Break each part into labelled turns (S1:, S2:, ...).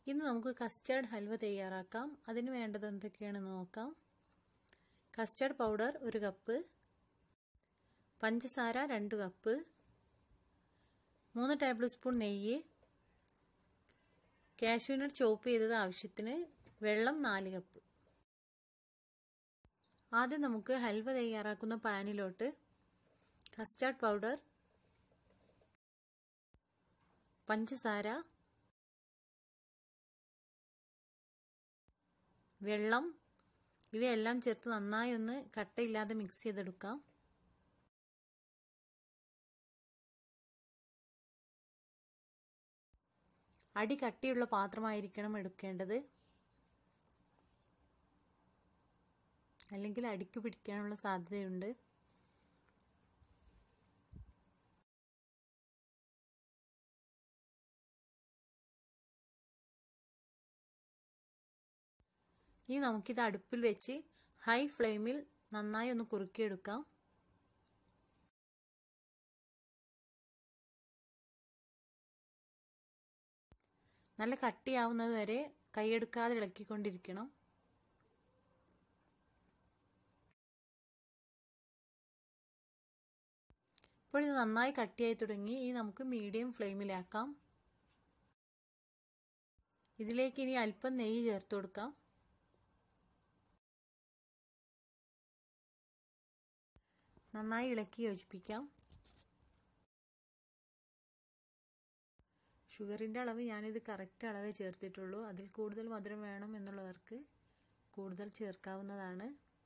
S1: ഇന്ന് നമുക്ക് കസ്റ്റേർഡ് ഹൽവ തയ്യാറാക്കാം അതിന് വേണ്ടത് എന്തൊക്കെയാണെന്ന് നോക്കാം കസ്റ്റേർഡ് പൗഡർ ഒരു കപ്പ് പഞ്ചസാര രണ്ട് കപ്പ് മൂന്ന് ടേബിൾ സ്പൂൺ നെയ്യ് കാഷ്യൂനട്ട് ചോപ്പ് ചെയ്തത് ആവശ്യത്തിന് വെള്ളം നാല് കപ്പ് ആദ്യം നമുക്ക് ഹൽവ തയ്യാറാക്കുന്ന പാനിലോട്ട് കസ്റ്റാർഡ് പൗഡർ പഞ്ചസാര വെള്ളം ഇവയെല്ലാം ചേർത്ത് നന്നായി ഒന്ന് കട്ടയില്ലാതെ മിക്സ് ചെയ്തെടുക്കാം അടി കട്ടിയുള്ള പാത്രമായിരിക്കണം എടുക്കേണ്ടത് അല്ലെങ്കിൽ അടിക്ക് പിടിക്കാനുള്ള സാധ്യതയുണ്ട് ഇനി നമുക്കിത് അടുപ്പിൽ വെച്ച് ഹൈ ഫ്ലെയിമിൽ നന്നായി ഒന്ന് കുറുക്കിയെടുക്കാം നല്ല കട്ടിയാവുന്നത് വരെ കൈയെടുക്കാതെ ഇളക്കിക്കൊണ്ടിരിക്കണം ഇപ്പോൾ ഇത് നന്നായി കട്ടിയായി തുടങ്ങി ഇനി നമുക്ക് മീഡിയം ഫ്ലെയിമിലാക്കാം ഇതിലേക്ക് ഇനി അല്പം നെയ്യ് ചേർത്ത് കൊടുക്കാം നന്നായി ഇളക്കി യോജിപ്പിക്കാം ഷുഗറിൻ്റെ അളവ് ഞാനിത് കറക്റ്റ് അളവേ ചേർത്തിട്ടുള്ളൂ അതിൽ കൂടുതൽ മധുരം വേണം എന്നുള്ളവർക്ക് കൂടുതൽ ചേർക്കാവുന്നതാണ്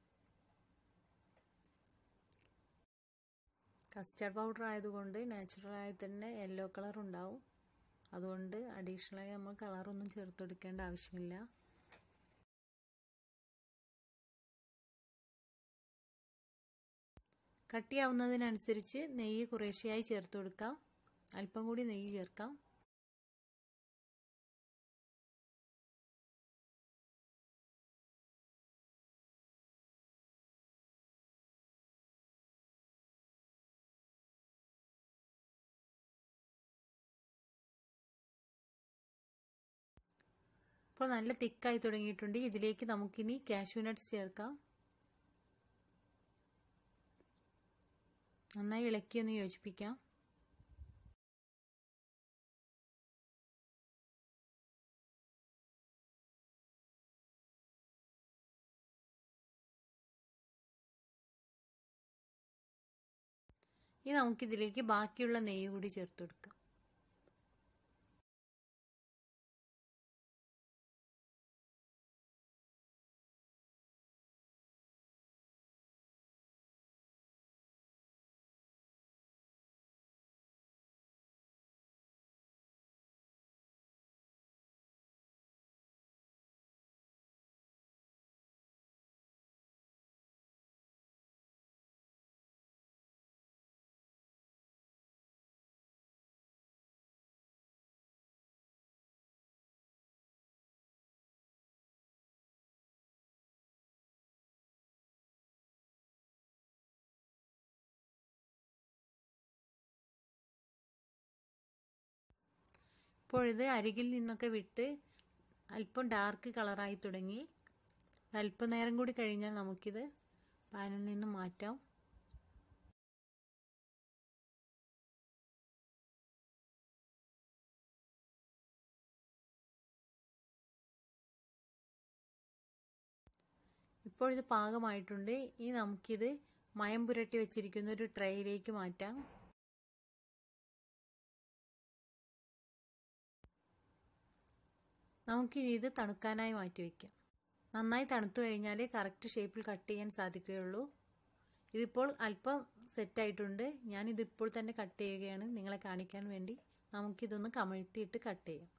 S1: കസ്റ്റാർഡ് പൗഡർ ആയതുകൊണ്ട് നാച്ചുറലായി തന്നെ യെല്ലോ കളർ ഉണ്ടാവും അതുകൊണ്ട് അഡീഷണലായി നമ്മൾ കളറൊന്നും ചേർത്ത് കൊടുക്കേണ്ട ആവശ്യമില്ല കട്ടിയാവുന്നതിനനുസരിച്ച് നെയ്യ് കുറേശ്ശെയായി ചേർത്ത് കൊടുക്കാം അല്പം കൂടി നെയ്യ് ചേർക്കാം ഇപ്പോൾ നല്ല തിക്കായി തുടങ്ങിയിട്ടുണ്ട് ഇതിലേക്ക് നമുക്കിനി കാഷ്യൂ നട്ട്സ് ചേർക്കാം നന്നായി ഇളക്കി ഒന്ന് യോജിപ്പിക്കാം ഇനി നമുക്കിതിലേക്ക് ബാക്കിയുള്ള നെയ്യ് കൂടി ചേർത്ത് കൊടുക്കാം ഇപ്പോഴിത് അരികിൽ നിന്നൊക്കെ വിട്ട് അല്പം ഡാർക്ക് കളറായി തുടങ്ങി അല്പനേരം കൂടി കഴിഞ്ഞാൽ നമുക്കിത് പാനിൽ നിന്ന് മാറ്റാം ഇപ്പോൾ ഇത് പാകമായിട്ടുണ്ട് ഇനി നമുക്കിത് മയം പുരട്ടി വെച്ചിരിക്കുന്ന ഒരു ട്രേയിലേക്ക് മാറ്റാം നമുക്കിനി ഇത് തണുക്കാനായി മാറ്റി വയ്ക്കാം നന്നായി തണുത്തു കഴിഞ്ഞാൽ കറക്റ്റ് ഷേപ്പിൽ കട്ട് ചെയ്യാൻ സാധിക്കുകയുള്ളൂ ഇതിപ്പോൾ അല്പം സെറ്റായിട്ടുണ്ട് ഞാനിതിപ്പോൾ തന്നെ കട്ട് ചെയ്യുകയാണ് നിങ്ങളെ കാണിക്കാൻ വേണ്ടി നമുക്കിതൊന്ന് കമഴ്ത്തിയിട്ട് കട്ട് ചെയ്യാം